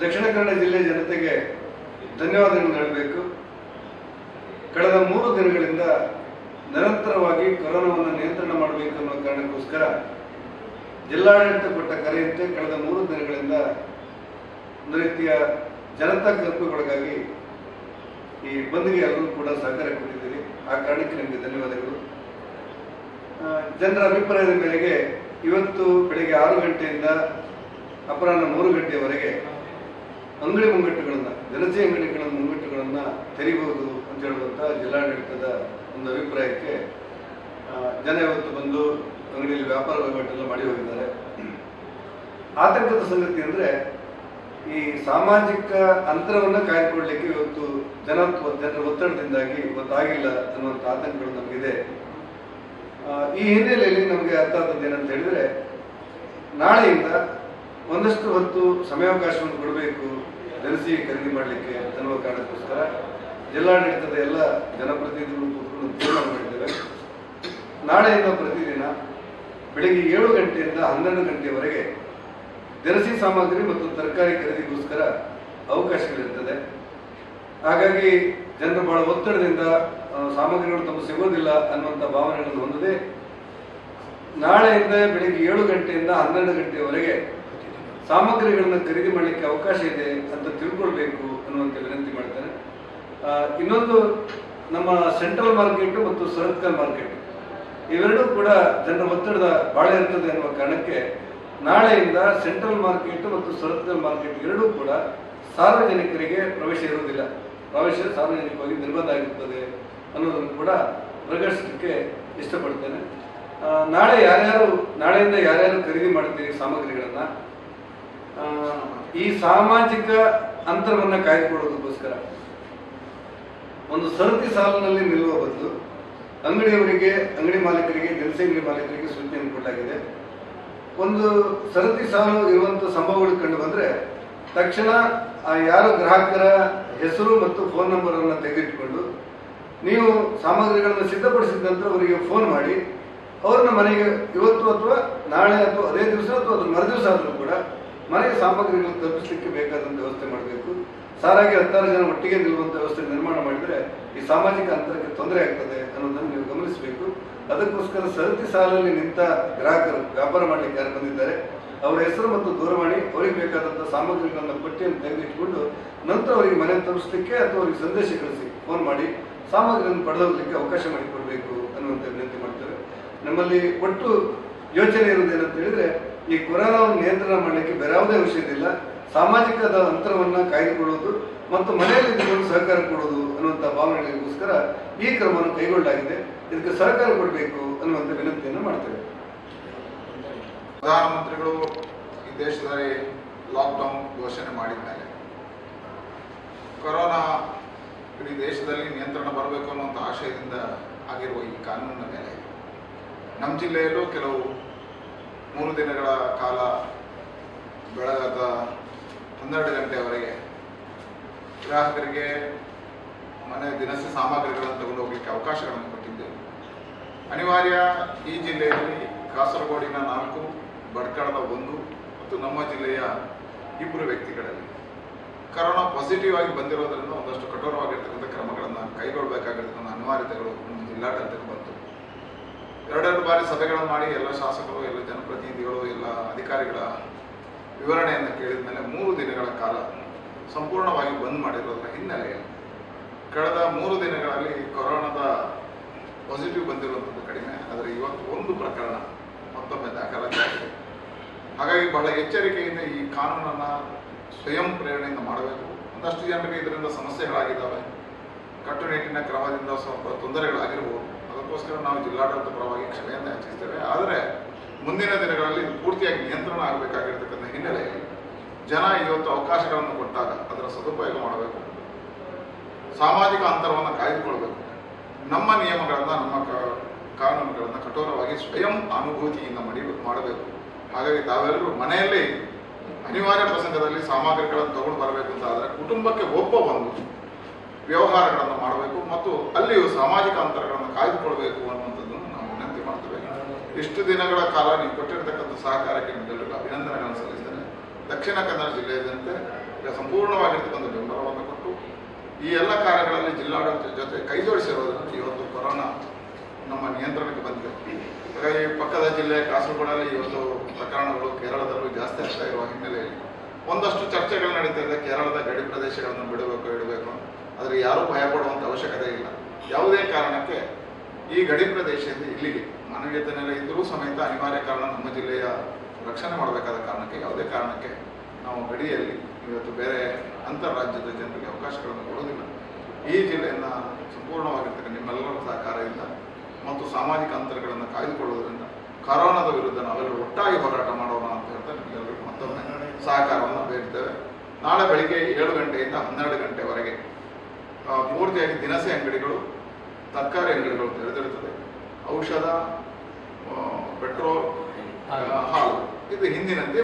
ದಕ್ಷಿಣ ಕನ್ನಡ ಜಿಲ್ಲೆ ಜನತೆಗೆ ಧನ್ಯವಾದಗಳನ್ನು ಹೇಳಬೇಕು ಕಳೆದ ಮೂರು ದಿನಗಳಿಂದ ನಿರಂತರವಾಗಿ ಕೊರೋನಾವನ್ನು ನಿಯಂತ್ರಣ ಮಾಡಬೇಕು ಅನ್ನೋ ಕಾರಣಕ್ಕೋಸ್ಕರ ಜಿಲ್ಲಾಡಳಿತ ಕೊಟ್ಟ ಕರೆಯಂತೆ ಕಳೆದ ಮೂರು ದಿನಗಳಿಂದ ಒಂದು ರೀತಿಯ ಜನತಾ ಕರ್ಫ್ಯೂಗೊಳಗಾಗಿ ಈ ಬಂದ್ಗೆ ಎಲ್ಲರೂ ಕೂಡ ಸಹಕಾರ ಕೊಟ್ಟಿದ್ದೀರಿ ಆ ಕಾರಣಕ್ಕೆ ನಿಮಗೆ ಧನ್ಯವಾದಗಳು ಆ, ಜನರ ಅಭಿಪ್ರಾಯದ ಮೇರೆಗೆ ಇವತ್ತು ಬೆಳಿಗ್ಗೆ ಆರು ಗಂಟೆಯಿಂದ ಅಪರಾಹ್ನ ಮೂರು ಗಂಟೆಯವರೆಗೆ ಅಂಗಡಿ ಮುಂಗಟ್ಟುಗಳನ್ನ ದಿನಸಿ ಅಂಗಡಿಗಳ ಮುಂಗಟ್ಟುಗಳನ್ನ ತೆರೀಬಹುದು ಅಂತ ಹೇಳುವಂತ ಜಿಲ್ಲಾಡಳಿತದ ಒಂದು ಅಭಿಪ್ರಾಯಕ್ಕೆ ಆ, ಜನ ಇವತ್ತು ಬಂದು ಅಂಗಡಿಯಲ್ಲಿ ವ್ಯಾಪಾರ ವಹಿವಾಟೆಲ್ಲ ಮಾಡಿ ಹೋಗಿದ್ದಾರೆ ಆತಂಕದ ಸಂಗತಿ ಅಂದ್ರೆ ಈ ಸಾಮಾಜಿಕ ಅಂತರವನ್ನ ಕಾಯ್ದುಕೊಳ್ಳಲಿಕ್ಕೆ ಇವತ್ತು ಜನ ಜನರ ಒತ್ತಡದಿಂದಾಗಿ ಇವತ್ತಾಗಿಲ್ಲ ಅನ್ನುವಂಥ ಆತಂಕಗಳು ನಮಗಿದೆ ಆ, ಈ ಹಿನ್ನೆಲೆಯಲ್ಲಿ ನಮಗೆ ಅರ್ಥ ಆದದ್ದು ಏನಂತ ಹೇಳಿದ್ರೆ ನಾಳೆಯಿಂದ ಒಂದಷ್ಟು ಹೊತ್ತು ಸಮಯಾವಕಾಶವನ್ನು ಕೊಡಬೇಕು ದಿನಸಿ ಖರೀದಿ ಮಾಡಲಿಕ್ಕೆ ಅನ್ನುವ ಕಾರಣಕ್ಕೋಸ್ಕರ ಜಿಲ್ಲಾಡಳಿತದ ಎಲ್ಲ ಜನಪ್ರತಿನಿಧಿಗಳು ಕೂತ್ಕೊಂಡು ಒಂದು ತೀರ್ಮಾನ ಮಾಡಿದ್ದೇವೆ ನಾಳೆಯಿಂದ ಪ್ರತಿದಿನ ಬೆಳಿಗ್ಗೆ ಏಳು ಗಂಟೆಯಿಂದ ಹನ್ನೆರಡು ಗಂಟೆಯವರೆಗೆ ದಿನಸಿ ಸಾಮಗ್ರಿ ಮತ್ತು ತರಕಾರಿ ಖರೀದಿಗೋಸ್ಕರ ಅವಕಾಶಗಳಿರ್ತದೆ ಹಾಗಾಗಿ ಜನರು ಬಹಳ ಒತ್ತಡದಿಂದ ಆ, ಸಾಮಗ್ರಿಗಳು ತಮಗೆ ಸಿಗೋದಿಲ್ಲ ಅನ್ನುವಂಥ ಭಾವನೆಗಳನ್ನು ಹೊಂದದೆ ನಾಳೆಯಿಂದ ಬೆಳಿಗ್ಗೆ ಏಳು ಗಂಟೆಯಿಂದ ಹನ್ನೆರಡು ಗಂಟೆಯವರೆಗೆ ಸಾಮಗ್ರಿಗಳನ್ನು ಖರೀದಿ ಮಾಡಲಿಕ್ಕೆ ಅವಕಾಶ ಇದೆ ಅಂತ ತಿಳ್ಕೊಳ್ಬೇಕು ಅನ್ನುವಂಥ ವಿನಂತಿ ಮಾಡ್ತೇನೆ ಆ, ಇನ್ನೊಂದು ನಮ್ಮ ಸೆಂಟ್ರಲ್ ಮಾರ್ಕೆಟ್ ಮತ್ತು ಸರ್ಕಲ್ ಮಾರ್ಕೆಟ್ ಇವೆರಡೂ ಕೂಡ ಜನರ ಒತ್ತಡದ ಬಹಳ ಇರ್ತದೆ ಅನ್ನುವ ಕಾರಣಕ್ಕೆ ನಾಳೆಯಿಂದ ಸೆಂಟ್ರಲ್ ಮಾರ್ಕೆಟ್ ಮತ್ತು ಸರ್ಕಲ್ ಮಾರ್ಕೆಟ್ ಎರಡೂ ಕೂಡ ಸಾರ್ವಜನಿಕರಿಗೆ ಪ್ರವೇಶ ಇರುವುದಿಲ್ಲ ಪ್ರವೇಶ ಸಾರ್ವಜನಿಕವಾಗಿ ನಿರ್ಬಂಧ ಆಗಿರುತ್ತದೆ ಅನ್ನೋದನ್ನು ಕೂಡ ಪ್ರಕಟಿಸಲಿಕ್ಕೆ ಇಷ್ಟಪಡ್ತೇನೆ ಆ, ನಾಳೆ ಯಾರ್ಯಾರು ನಾಳೆಯಿಂದ ಯಾರ್ಯಾರು ಖರೀದಿ ಮಾಡ್ತೀರಿ ಸಾಮಗ್ರಿಗಳನ್ನ ಆ, ಈ ಸಾಮಾಜಿಕ ಅಂತರವನ್ನ ಕಾಯ್ದುಕೊಳ್ಳೋದಕ್ಕೋಸ್ಕರ ಒಂದು ಸರತಿ ಸಾಲಿನಲ್ಲಿ ನಿಲ್ಲುವ ಬದಲು ಅಂಗಡಿಯವರಿಗೆ ಅಂಗಡಿ ಮಾಲೀಕರಿಗೆ ದಿನಸಿ ಅಂಗಡಿ ಮಾಲೀಕರಿಗೆ ಸೂಚನೆಯನ್ನು ಕೊಡಲಾಗಿದೆ ಒಂದು ಸರತಿ ಸಾಲು ಇರುವಂತ ಸಂಭವಗಳು ಕಂಡು ಬಂದ್ರೆ ತಕ್ಷಣ ಆ ಯಾರು ಗ್ರಾಹಕರ ಹೆಸರು ಮತ್ತು ಫೋನ್ ನಂಬರ್ ಅನ್ನು ತೆಗೆದಿಟ್ಟುಕೊಂಡು ನೀವು ಸಾಮಗ್ರಿಗಳನ್ನು ಸಿದ್ಧಪಡಿಸಿದ ನಂತರ ಅವರಿಗೆ ಫೋನ್ ಮಾಡಿ ಅವ್ರನ್ನ ಮನೆಗೆ ಇವತ್ತು ಅಥವಾ ನಾಳೆ ಅಥವಾ ಅದೇ ದಿವಸ ಅಥವಾ ಅದ್ರ ಮರುದಿವಸ ಆದರೂ ಕೂಡ ಮನೆಗೆ ಸಾಮಗ್ರಿಗಳನ್ನು ತಲುಪಿಸಲಿಕ್ಕೆ ಬೇಕಾದಂತ ವ್ಯವಸ್ಥೆ ಮಾಡಬೇಕು ಸಾರಾಗಿ ಹತ್ತಾರು ಜನ ಒಟ್ಟಿಗೆ ನಿಲ್ಲುವಂತ ವ್ಯವಸ್ಥೆ ನಿರ್ಮಾಣ ಮಾಡಿದ್ರೆ ಈ ಸಾಮಾಜಿಕ ಅಂತರಕ್ಕೆ ತೊಂದರೆ ಆಗ್ತದೆ ಅನ್ನೋದನ್ನು ನೀವು ಗಮನಿಸಬೇಕು ಅದಕ್ಕೋಸ್ಕರ ಸರತಿ ಸಾಲಲ್ಲಿ ನಿಂತ ಗ್ರಾಹಕರು ವ್ಯಾಪಾರ ಮಾಡಲಿಕ್ಕೆ ಯಾರು ಬಂದಿದ್ದಾರೆ ಅವರ ಹೆಸರು ಮತ್ತು ದೂರವಾಣಿ ಅವರಿಗೆ ಬೇಕಾದಂತಹ ಸಾಮಗ್ರಿಗಳನ್ನ ಪಟ್ಟಿಯನ್ನು ತೆಗೆದಿಟ್ಟುಕೊಂಡು ನಂತರ ಅವರಿಗೆ ಮನೆ ತಲುಪಿಸಲಿಕ್ಕೆ ಅಥವಾ ಅವರಿಗೆ ಸಂದೇಶ ಕಳಿಸಿ ಫೋನ್ ಮಾಡಿ ಸಾಮಗ್ರಿಯನ್ನು ಪಡೆದೋಗ್ಲಿಕ್ಕೆ ಅವಕಾಶ ಮಾಡಿಕೊಡ್ಬೇಕು ಅನ್ನುವಂಥ ವಿನಂತಿ ಮಾಡ್ತೇವೆ ನಮ್ಮಲ್ಲಿ ಒಟ್ಟು ಯೋಚನೆ ಇರುವುದೇನಂತ ಹೇಳಿದ್ರೆ ಈ ಕೊರೋನಾವನ್ನು ನಿಯಂತ್ರಣ ಮಾಡಲಿಕ್ಕೆ ಬೇರೆ ಯಾವುದೇ ವಿಷಯದಿಲ್ಲ ಸಾಮಾಜಿಕದ ಅಂತರವನ್ನ ಕಾಯ್ದುಕೊಳ್ಳುವುದು ಮತ್ತು ಮನೆಯಲ್ಲಿ ಇದ್ದುಕೊಂಡು ಸಹಕಾರ ಕೊಡುವುದು ಅನ್ನುವಂಥ ಭಾವನೆಗಳಿಗೋಸ್ಕರ ಈ ಕ್ರಮವನ್ನು ಕೈಗೊಳ್ಳಲಾಗಿದೆ ಇದಕ್ಕೆ ಸಹಕಾರ ಕೊಡಬೇಕು ಅನ್ನುವಂಥ ವಿನಂತಿಯನ್ನು ಮಾಡ್ತೇವೆ ಪ್ರಧಾನಮಂತ್ರಿಗಳು ಈ ದೇಶದಲ್ಲಿ ಲಾಕ್ಡೌನ್ ಘೋಷಣೆ ಮಾಡಿದ ಮೇಲೆ ಕೊರೋನಾ ಇಡೀ ದೇಶದಲ್ಲಿ ನಿಯಂತ್ರಣ ಬರಬೇಕು ಅನ್ನುವಂಥ ಆಶಯದಿಂದ ಆಗಿರುವ ಈ ಕಾನೂನಿನ ಮೇಲೆ ನಮ್ಮ ಜಿಲ್ಲೆಯಲ್ಲೂ ಕೆಲವು ಮೂರು ದಿನಗಳ ಕಾಲ ಬೆಳಗಾದ ಹನ್ನೆರಡು ಗಂಟೆಯವರೆಗೆ ಗ್ರಾಹಕರಿಗೆ ಮನೆ ದಿನಸಿ ಸಾಮಗ್ರಿಗಳನ್ನು ತಗೊಂಡು ಹೋಗಲಿಕ್ಕೆ ಅವಕಾಶಗಳನ್ನು ಕೊಟ್ಟಿದ್ದೆವು ಅನಿವಾರ್ಯ ಈ ಜಿಲ್ಲೆಯಲ್ಲಿ ಕಾಸರಗೋಡಿನ ನಾಲ್ಕು ಭಟ್ಕಳದ ಒಂದು ಮತ್ತು ನಮ್ಮ ಜಿಲ್ಲೆಯ ಇಬ್ಬರು ವ್ಯಕ್ತಿಗಳಲ್ಲಿ ಕರೋನಾ ಪಾಸಿಟಿವ್ ಆಗಿ ಬಂದಿರೋದ್ರಿಂದ ಒಂದಷ್ಟು ಕಠೋರವಾಗಿರ್ತಕ್ಕಂಥ ಕ್ರಮಗಳನ್ನು ಕೈಗೊಳ್ಳಬೇಕಾಗಿರ್ತಕ್ಕಂಥ ಅನಿವಾರ್ಯತೆಗಳು ನಮ್ಮ ಜಿಲ್ಲಾಡಳಿತಕ್ಕೆ ಬಂತು ಎರಡೆರಡು ಬಾರಿ ಸಭೆಗಳನ್ನು ಮಾಡಿ ಎಲ್ಲ ಶಾಸಕರು ಎಲ್ಲ ಜನಪ್ರತಿನಿಧಿಗಳು ಎಲ್ಲ ಅಧಿಕಾರಿಗಳ ವಿವರಣೆಯನ್ನು ಕೇಳಿದ ಮೇಲೆ ಮೂರು ದಿನಗಳ ಕಾಲ ಸಂಪೂರ್ಣವಾಗಿ ಬಂದ್ ಮಾಡಿರೋದ್ರ ಹಿನ್ನೆಲೆಯಲ್ಲಿ ಕಳೆದ ಮೂರು ದಿನಗಳಲ್ಲಿ ಕೊರೋನಾದ ಪಾಸಿಟಿವ್ ಬಂದಿರುವಂಥದ್ದು ಕಡಿಮೆ ಆದರೆ ಇವತ್ತು ಒಂದು ಪ್ರಕರಣ ಮತ್ತೊಮ್ಮೆ ದಾಖಲಾಗಿದೆ ಹಾಗಾಗಿ ಬಹಳ ಎಚ್ಚರಿಕೆಯಿಂದ ಈ ಕಾನೂನನ್ನು ಸ್ವಯಂ ಪ್ರೇರಣೆಯಿಂದ ಮಾಡಬೇಕು ಒಂದಷ್ಟು ಜನರಿಗೆ ಇದರಿಂದ ಸಮಸ್ಯೆಗಳಾಗಿದ್ದಾವೆ ಕಟ್ಟುನಿಟ್ಟಿನ ಕ್ರಮದಿಂದ ಸ್ವಲ್ಪ ತೊಂದರೆಗಳಾಗಿರ್ಬೋದು ಅದಕ್ಕೋಸ್ಕರ ನಾವು ಜಿಲ್ಲಾಡಳಿತ ಪರವಾಗಿ ಕ್ಷಮೆಯನ್ನು ಯಾಚಿಸ್ತೇವೆ ಆದರೆ ಮುಂದಿನ ದಿನಗಳಲ್ಲಿ ಇದು ಪೂರ್ತಿಯಾಗಿ ನಿಯಂತ್ರಣ ಆಗಬೇಕಾಗಿರ್ತಕ್ಕಂಥ ಹಿನ್ನೆಲೆಯಲ್ಲಿ ಜನ ಇವತ್ತು ಅವಕಾಶಗಳನ್ನು ಕೊಟ್ಟಾಗ ಅದರ ಸದುಪಯೋಗ ಮಾಡಬೇಕು ಸಾಮಾಜಿಕ ಅಂತರವನ್ನು ಕಾಯ್ದುಕೊಳ್ಬೇಕು ನಮ್ಮ ನಿಯಮಗಳನ್ನು ನಮ್ಮ ಕ- ಕಾನೂನುಗಳನ್ನು ಕಠೋರವಾಗಿ ಸ್ವಯಂ ಅನುಭೂತಿಯಿಂದ ಮಡಿ ಮಾಡಬೇಕು ಹಾಗಾಗಿ ತಾವೆಲ್ಲರೂ ಮನೆಯಲ್ಲಿ ಅನಿವಾರ್ಯ ಪ್ರಸಂಗದಲ್ಲಿ ಸಾಮಗ್ರಿಗಳನ್ನು ತಗೊಂಡು ಬರಬೇಕು ಅಂತ ಆದರೆ ಕುಟುಂಬಕ್ಕೆ ಒಬ್ಬ ಒಂದು ವ್ಯವಹಾರಗಳನ್ನು ಮಾಡಬೇಕು ಮತ್ತು ಅಲ್ಲಿಯೂ ಸಾಮಾಜಿಕ ಅಂತರಗಳನ್ನು ಕಾಯ್ದುಕೊಳ್ಬೇಕು ಅನ್ನುವಂಥದ್ದನ್ನು ನಾವು ವಿನಂತಿ ಮಾಡ್ತೇವೆ ಇಷ್ಟು ದಿನಗಳ ಕಾಲ ನೀವು ಕೊಟ್ಟಿರ್ತಕ್ಕಂಥ ಸಹಕಾರಕ್ಕೆ ನಿಮ್ಮೆಲ್ಲರಿಗೂ ಅಭಿನಂದನೆಗಳನ್ನು ಸಲ್ಲಿಸ್ತೇನೆ ದಕ್ಷಿಣ ಕನ್ನಡ ಜಿಲ್ಲೆಯಾದ್ಯಂತ ಈಗ ಸಂಪೂರ್ಣವಾಗಿರ್ತಕ್ಕಂಥ ಬೆಂಬಲವನ್ನು ಕೊಟ್ಟು ಈ ಎಲ್ಲ ಕಾರ್ಯಗಳಲ್ಲಿ ಜಿಲ್ಲಾಡಳಿತ ಜೊತೆ ಕೈ ಜೋಡಿಸಿರೋದ್ರಿಂದ ಇವತ್ತು ಕೊರೋನಾ ನಮ್ಮ ನಿಯಂತ್ರಣಕ್ಕೆ ಬಂದಿದೆ ಹಾಗಾಗಿ ಪಕ್ಕದ ಜಿಲ್ಲೆ ಕಾಸರಗೋಡಲ್ಲಿ ಇವತ್ತು ಪ್ರಕರಣಗಳು ಕೇರಳದಲ್ಲೂ ಜಾಸ್ತಿ ಆಗ್ತಾ ಇರುವ ಹಿನ್ನೆಲೆಯಲ್ಲಿ ಒಂದಷ್ಟು ಚರ್ಚೆಗಳು ನಡೀತಾ ಇದೆ ಕೇರಳದ ಗಡಿ ಪ್ರದೇಶಗಳನ್ನು ಬಿಡಬೇಕು ಇಡಬೇಕು ಆದರೆ ಯಾರೂ ಭಯ ಪಡುವಂಥ ಅವಶ್ಯಕತೆ ಇಲ್ಲ ಯಾವುದೇ ಕಾರಣಕ್ಕೆ ಈ ಗಡಿ ಪ್ರದೇಶದಿಂದ ಇಲ್ಲಿಗೆ ಮಾನವೀಯತೆ ನೆಲೆ ಇದ್ದರೂ ಸಮೇತ ಅನಿವಾರ್ಯ ಕಾರಣ ನಮ್ಮ ಜಿಲ್ಲೆಯ ರಕ್ಷಣೆ ಮಾಡಬೇಕಾದ ಕಾರಣಕ್ಕೆ ಯಾವುದೇ ಕಾರಣಕ್ಕೆ ನಾವು ಗಡಿಯಲ್ಲಿ ಇವತ್ತು ಬೇರೆ ಅಂತಾರಾಜ್ಯದ ಜನರಿಗೆ ಅವಕಾಶಗಳನ್ನು ಕೊಡೋದಿಲ್ಲ ಈ ಜಿಲ್ಲೆಯನ್ನು ಸಂಪೂರ್ಣವಾಗಿರ್ತಕ್ಕಂಥ ನಿಮ್ಮೆಲ್ಲರ ಸಹಕಾರದಿಂದ ಮತ್ತು ಸಾಮಾಜಿಕ ಅಂತರಗಳನ್ನು ಕಾಯ್ದುಕೊಳ್ಳುವುದರಿಂದ ಕರೋನಾದ ವಿರುದ್ಧ ನಾವೆಲ್ಲರೂ ಒಟ್ಟಾಗಿ ಹೋರಾಟ ಮಾಡೋಣ ಅಂತ ಹೇಳ್ತಾ ನಿಮಗೆಲ್ಲರಿಗೂ ಮತ್ತೊಮ್ಮೆ ಸಹಕಾರವನ್ನು ಬೇಡ್ತೇವೆ ನಾಳೆ ಬೆಳಿಗ್ಗೆ ಏಳು ಗಂಟೆಯಿಂದ ಹನ್ನೆರಡು ಗಂಟೆವರೆಗೆ ಆ, ಪೂರ್ತಿಯಾಗಿ ದಿನಸಿ ಅಂಗಡಿಗಳು ತರಕಾರಿ ಅಂಗಡಿಗಳು ತೆರೆದಿರುತ್ತದೆ ಔಷಧ ಆ, ಪೆಟ್ರೋಲ್ ಆ, ಹಾಲು ಇದು ಹಿಂದಿನಂತೆ